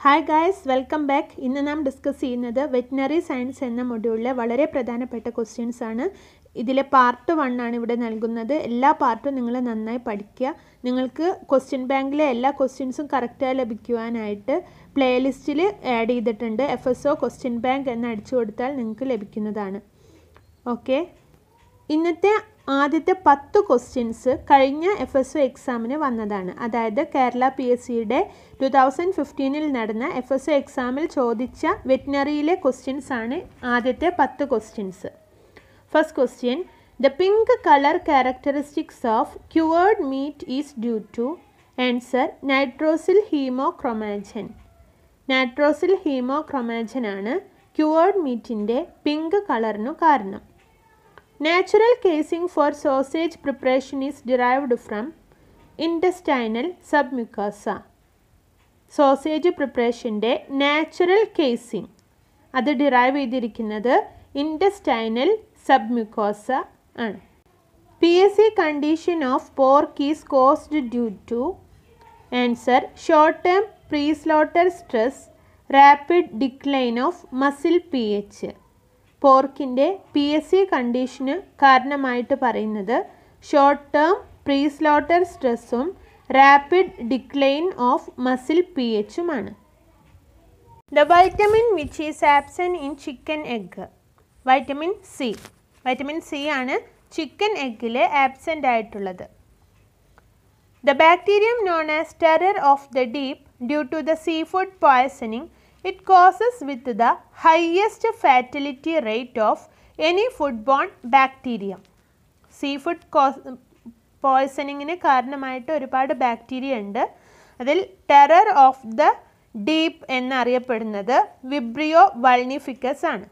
Hi guys welcome back ഇന്ന് നാം discuss ചെയ്യുന്നത് വെറ്റിനറി സയൻസ് എന്ന മൊഡ്യൂളിലെ വളരെ പ്രധാനപ്പെട്ട ക്വസ്റ്റ്യൻസ് ആണ് ഇതിലെ പാർട്ട് വൺ ആണ് ഇവിടെ നൽകുന്നത് എല്ലാ പാർട്ടും നിങ്ങൾ നന്നായി പഠിക്കുക നിങ്ങൾക്ക് ക്വസ്റ്റ്യൻ ബാങ്കിലെ എല്ലാ ക്വസ്റ്റ്യൻസും കറക്റ്റായി ലഭിക്കുവാനായിട്ട് പ്ലേലിസ്റ്റിൽ ആഡ് ചെയ്തിട്ടുണ്ട് F S O question bank എന്ന് അടിച്ചു കൊടുത്താൽ നിങ്ങൾക്ക് ലഭിക്കുന്നതാണ് ഓക്കെ ഇന്നത്തെ ആദ്യത്തെ പത്ത് ക്വസ്റ്റ്യൻസ് കഴിഞ്ഞ എഫ് എസ് ഒ എക്സാമിന് വന്നതാണ് അതായത് കേരള പി എസ് സിയുടെ ടു തൗസൻഡ് ഫിഫ്റ്റീനിൽ നടന്ന എഫ് എസ് ഒ എക്സാമിൽ ചോദിച്ച വെറ്റിനറിയിലെ ക്വസ്റ്റ്യൻസ് ആണ് ആദ്യത്തെ പത്ത് questions first question the pink colour characteristics of cured meat is due to answer nitrosyl hemochromogen nitrosyl hemochromogen ആണ് ക്യുവേർഡ് മീറ്റിൻ്റെ പിങ്ക് കളറിനു കാരണം Natural casing for sausage preparation is derived from intestinal submucosa. Sausage പ്രിപ്പറേഷൻ്റെ natural casing അത് derive ചെയ്തിരിക്കുന്നത് intestinal submucosa ആണ് P S C condition of pork is caused due to answer short term pre slaughter stress rapid decline of muscle P H പോർക്കിൻ്റെ P S C കണ്ടീഷന് കാരണമായിട്ട് പറയുന്നത് short term pre slaughter സ്ട്രെസ്സും rapid decline of muscle P എച്ചുമാണ് the vitamin which is absent in chicken egg vitamin C vitamin C ആണ് chicken എഗ്ഗിൽ absent ആയിട്ടുള്ളത് the bacterium known as terror of the deep due to the seafood poisoning it causes with the highest fatality rate of any foodborne bacterium. Seafood പോയ്സണിങ്ങിന് കാരണമായിട്ട് ഒരുപാട് bacteria ഉണ്ട് അതിൽ terror of the deep എന്നറിയപ്പെടുന്നത് vibrio vulnificus ആണ്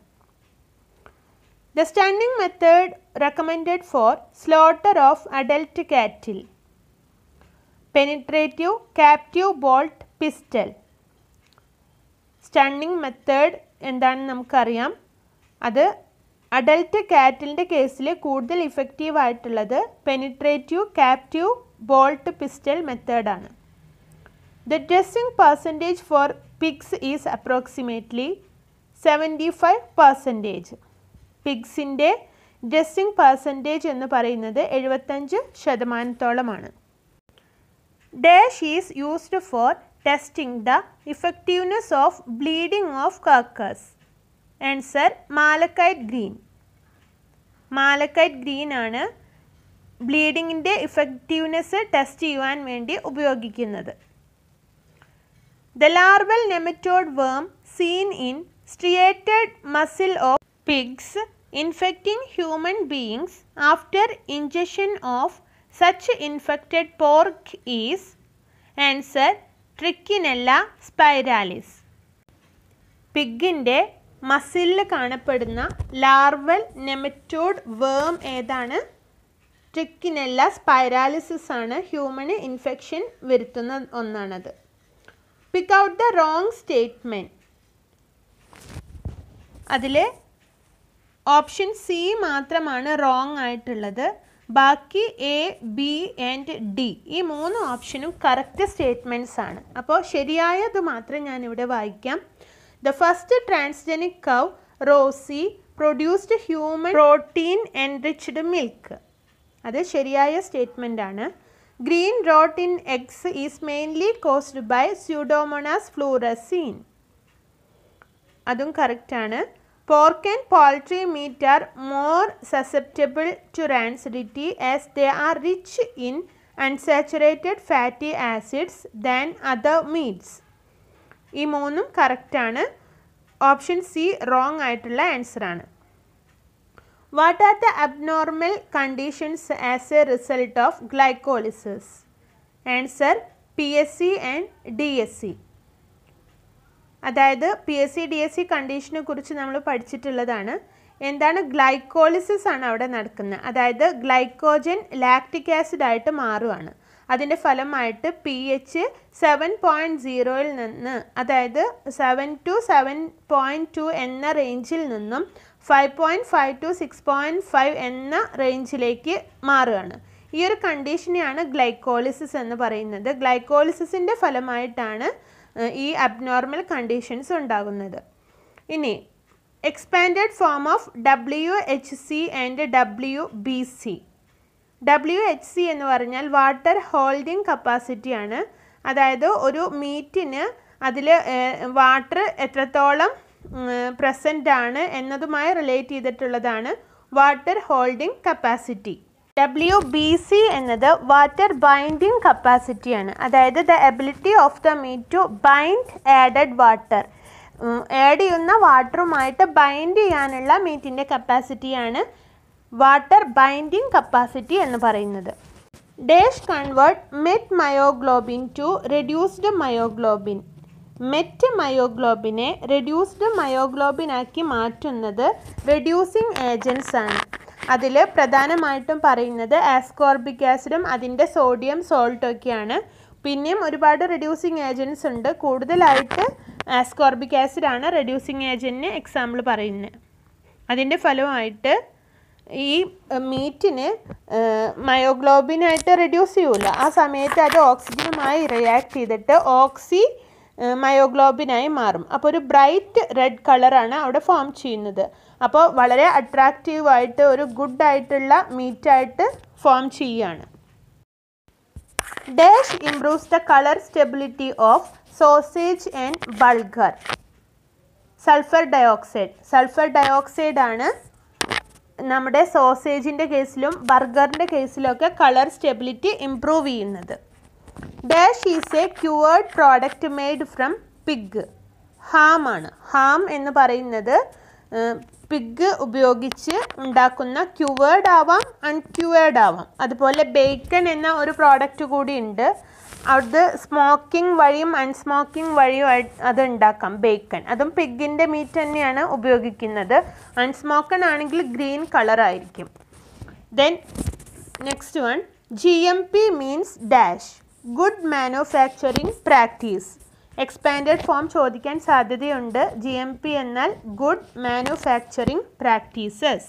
the stunning method recommended for slaughter of adult cattle penetrative captive bolt pistol stunning method എന്താണെന്ന് നമുക്കറിയാം അത് അഡൽട്ട് കാറ്റിലിൻ്റെ കേസിൽ കൂടുതൽ ഇഫക്റ്റീവ് ആയിട്ടുള്ളത് പെനിട്രേറ്റീവ് ക്യാപ്റ്റീവ് ബോൾട്ട് പിസ്റ്റൽ മെത്തേഡാണ് the dressing percentage for pigs is approximately seventy five percentage പിഗ്സിൻ്റെ dressing percentage എന്ന് പറയുന്നത് എഴുപത്തഞ്ച് ശതമാനത്തോളമാണ് dash is used four testing the effectiveness of bleeding of carcass answer malachite green malachite green ആണ് ബ്ലീഡിങ്ങിൻ്റെ effectiveness test ചെയ്യുവാൻ വേണ്ടി ഉപയോഗിക്കുന്നത് the larval nematode worm seen in striated muscle of pigs infecting human beings after injection of such infected pork is answer trichinella spiralis പിഗിൻ്റെ മസിലിൽ കാണപ്പെടുന്ന larval nematode വേം ഏതാണ് ട്രിക്കിനെല്ല സ്പൈരാലിസിസ് ആണ് ഹ്യൂമന് ഇൻഫെക്ഷൻ വരുത്തുന്ന ഒന്നാണത് pick out the wrong statement അതിൽ ഓപ്ഷൻ സി മാത്രമാണ് റോങ് ആയിട്ടുള്ളത് ബാക്കി എ ബി ആൻഡ് ഡി ഈ മൂന്ന് ഓപ്ഷനും കറക്റ്റ് സ്റ്റേറ്റ്മെൻറ്റ്സ് ആണ് അപ്പോൾ ശരിയായത് മാത്രം ഞാൻ ഇവിടെ വായിക്കാം the first transgenic cow Rosie produced human protein enriched milk അത് ശരിയായ സ്റ്റേറ്റ്മെൻ്റ് ആണ് green rot in eggs is mainly caused by pseudomonas fluorescens അതും കറക്റ്റാണ് Pork and poultry meat are more susceptible to rancidity as they are rich in unsaturated fatty acids than other meats. ഈ മൂന്നും കറക്റ്റാണ് option C wrong ആയിട്ടുള്ള answer ആണ് what are the abnormal conditions as a result of glycolysis answer P S C and D S C അതായത് P S C D S C കണ്ടീഷനെ കുറിച്ച് നമ്മൾ പഠിച്ചിട്ടുള്ളതാണ് എന്താണ് ഗ്ലൈക്കോളിസിസ് ആണ് അവിടെ നടക്കുന്നത് അതായത് ഗ്ലൈക്കോജൻ ലാക്റ്റിക് ആസിഡ് ആയിട്ട് മാറുകയാണ് അതിൻ്റെ ഫലമായിട്ട് പി എച്ച് സെവൻ പോയിൻറ്റ് സീറോയിൽ നിന്ന് അതായത് seven to seven point two എന്ന റേഞ്ചിൽ നിന്നും five point five to six point five എന്ന റേഞ്ചിലേക്ക് മാറുകയാണ് ഈ ഒരു കണ്ടീഷനെയാണ് ഗ്ലൈക്കോളിസിസ് എന്ന് പറയുന്നത് ഗ്ലൈക്കോളിസിസിൻ്റെ ഫലമായിട്ടാണ് ഈ അബ്നോർമൽ കണ്ടീഷൻസ് ഉണ്ടാകുന്നത് ഇനി expanded form of W H C and W B C W H C എന്ന് പറഞ്ഞാൽ വാട്ടർ ഹോൾഡിംഗ് കപ്പാസിറ്റിയാണ് അതായത് ഒരു മീറ്റിന് അതിൽ വാട്ടർ എത്രത്തോളം പ്രസൻ്റ് ആണ് എന്നതുമായി റിലേറ്റ് ചെയ്തിട്ടുള്ളതാണ് water holding capacity W B C എന്നത് വാട്ടർ ബൈൻഡിങ് കപ്പാസിറ്റിയാണ് അതായത് the ability of the meat to bind added water add ചെയ്യുന്ന വാട്ടറുമായിട്ട് ബൈൻഡ് ചെയ്യാനുള്ള മീറ്റിൻ്റെ കപ്പാസിറ്റിയാണ് വാട്ടർ ബൈൻഡിങ് കപ്പാസിറ്റി എന്ന് പറയുന്നത് dash convert met myoglobin to reduced myoglobin met മയോഗ്ലോബിനെ റെഡ്യൂസ്ഡ് മയോഗ്ലോബിനാക്കി മാറ്റുന്നത് റെഡ്യൂസിങ് ഏജൻസ് ആണ് അതിൽ പ്രധാനമായിട്ടും പറയുന്നത് ആസ്കോർബിക് ആസിഡും അതിൻ്റെ സോഡിയം സോൾട്ടും ഒക്കെയാണ് പിന്നെയും ഒരുപാട് റെഡ്യൂസിങ് ഏജൻസ് ഉണ്ട് കൂടുതലായിട്ട് ആസ്കോർബിക് ആസിഡാണ് റെഡ്യൂസിങ് ഏജൻറ്റിന് എക്സാമ്പിൾ പറയുന്നത് അതിൻ്റെ ഫലമായിട്ട് ഈ മീറ്റിന് മയോഗ്ലോബിനായിട്ട് റെഡ്യൂസ് ചെയ്യൂല ആ സമയത്ത് അത് ഓക്സിജനുമായി റിയാക്ട് ചെയ്തിട്ട് ഓക്സി മയോഗ്ലോബിനായി മാറും അപ്പോൾ ഒരു ബ്രൈറ്റ് റെഡ് കളറാണ് അവിടെ ഫോം ചെയ്യുന്നത് അപ്പോൾ വളരെ അട്രാക്റ്റീവായിട്ട് ഒരു ഗുഡ് ആയിട്ടുള്ള മീറ്റായിട്ട് ഫോം ചെയ്യുകയാണ് dash improves the colour stability of sausage and burger sulphur dioxide sulphur dioxide ആണ് നമ്മുടെ സോസേജിൻ്റെ കേസിലും ബർഗറിൻ്റെ കേസിലൊക്കെ കളർ സ്റ്റെബിലിറ്റി ഇംപ്രൂവ് ചെയ്യുന്നത് dash is a cured product made from pig ham ആണ് ഹാം എന്ന് പറയുന്നത് പിഗ് ഉപയോഗിച്ച് ഉണ്ടാക്കുന്ന ക്യുവേർഡ് ആവാം അൺക്യുവേർഡ് ആവാം അതുപോലെ ബേക്കൺ എന്ന ഒരു പ്രോഡക്റ്റ് കൂടി ഉണ്ട് അത് സ്മോക്കിംഗ് വഴിയും അൺസ്മോക്കിംഗ് വഴിയും അത് ഉണ്ടാക്കാം ബേക്കൺ അതും പിഗിൻ്റെ മീറ്റ് തന്നെയാണ് ഉപയോഗിക്കുന്നത് അൺസ്മോക്കൺ ആണെങ്കിൽ ഗ്രീൻ കളർ ആയിരിക്കും then next one G M P means dash good manufacturing practice expanded form ചോദിക്കാൻ സാധ്യതയുണ്ട് ജി എം പി എന്നാൽ good manufacturing practices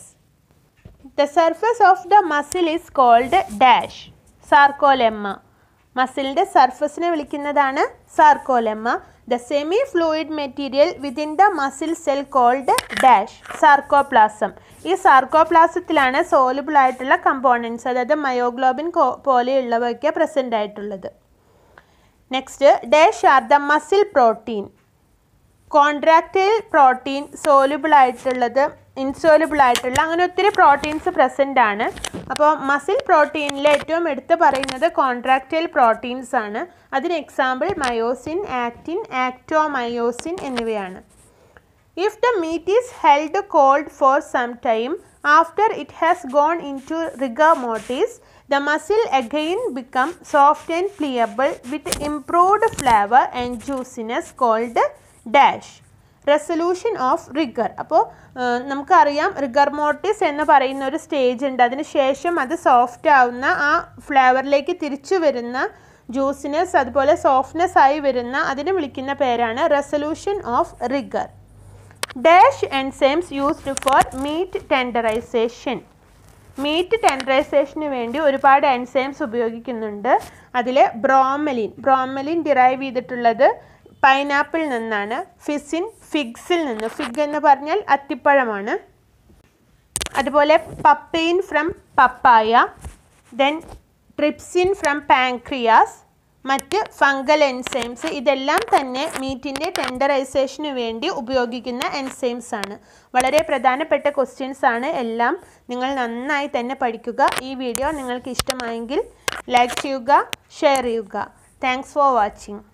the surface of the muscle is called dash sarcolemma മസിലിൻ്റെ സർഫസിനെ വിളിക്കുന്നതാണ് sarcolemma the semi fluid material within the muscle cell called dash sarcoplasm ഈ സാർക്കോപ്ലാസത്തിലാണ് soluble ആയിട്ടുള്ള components അതായത് മയോഗ്ലോബിൻ പോലെയുള്ളവയൊക്കെ പ്രസൻ്റ് ആയിട്ടുള്ളത് next dash are the muscle protein contractile protein soluble ആയിട്ടുള്ളത് ഇൻസോലുബിൾ ആയിട്ടുള്ള അങ്ങനെ ഒത്തിരി പ്രോട്ടീൻസ് പ്രസൻ്റ് ആണ് അപ്പോൾ മസിൽ പ്രോട്ടീനിൽ ഏറ്റവും എടുത്ത് പറയുന്നത് കോൺട്രാക്റ്റൈൽ പ്രോട്ടീൻസ് ആണ് അതിന് എക്സാമ്പിൾ മയോസിൻ ആക്റ്റിൻ ആക്ടോമയോസിൻ എന്നിവയാണ് if the meat is held cold for some time after it has gone into rigor mortis the muscle again become soft and pliable with improved flavor and juiciness called dash resolution of rigor അപ്പോൾ നമുക്കറിയാം rigger മോട്ടിസ് എന്ന് പറയുന്ന ഒരു stage ഉണ്ട് അതിന് ശേഷം അത് soft ആവുന്ന ആ ഫ്ലേവറിലേക്ക് തിരിച്ചു വരുന്ന ജ്യൂസിനെസ് അതുപോലെ സോഫ്റ്റ്നെസ് ആയി വരുന്ന അതിനെ വിളിക്കുന്ന പേരാണ് resolution of rigor dash enzymes used for meat tenderization meat ടെൻഡറൈസേഷന് വേണ്ടി ഒരുപാട് എൻസൈംസ് ഉപയോഗിക്കുന്നുണ്ട് അതിൽ ബ്രോമലിൻ ബ്രോമലിൻ ഡിറൈവ് ചെയ്തിട്ടുള്ളത് പൈനാപ്പിൾ നിന്നാണ് ഫിസിൻ ഫിഗ്സിൽ നിന്ന് ഫിഗ് എന്ന് പറഞ്ഞാൽ അത്തിപ്പഴമാണ് അതുപോലെ papain from papaya then trypsin from pancreas മറ്റ് ഫംഗൽ എൻസൈംസ് ഇതെല്ലാം തന്നെ മീറ്റിൻ്റെ ടെൻഡറൈസേഷന് വേണ്ടി ഉപയോഗിക്കുന്ന എൻസൈംസ് ആണ് വളരെ പ്രധാനപ്പെട്ട ക്വസ്റ്റ്യൻസ് ആണ് എല്ലാം നിങ്ങൾ നന്നായി തന്നെ പഠിക്കുക ഈ വീഡിയോ നിങ്ങൾക്ക് ഇഷ്ടമായെങ്കിൽ ലൈക്ക് ചെയ്യുക ഷെയർ ചെയ്യുക താങ്ക്സ് ഫോർ വാച്ചിങ്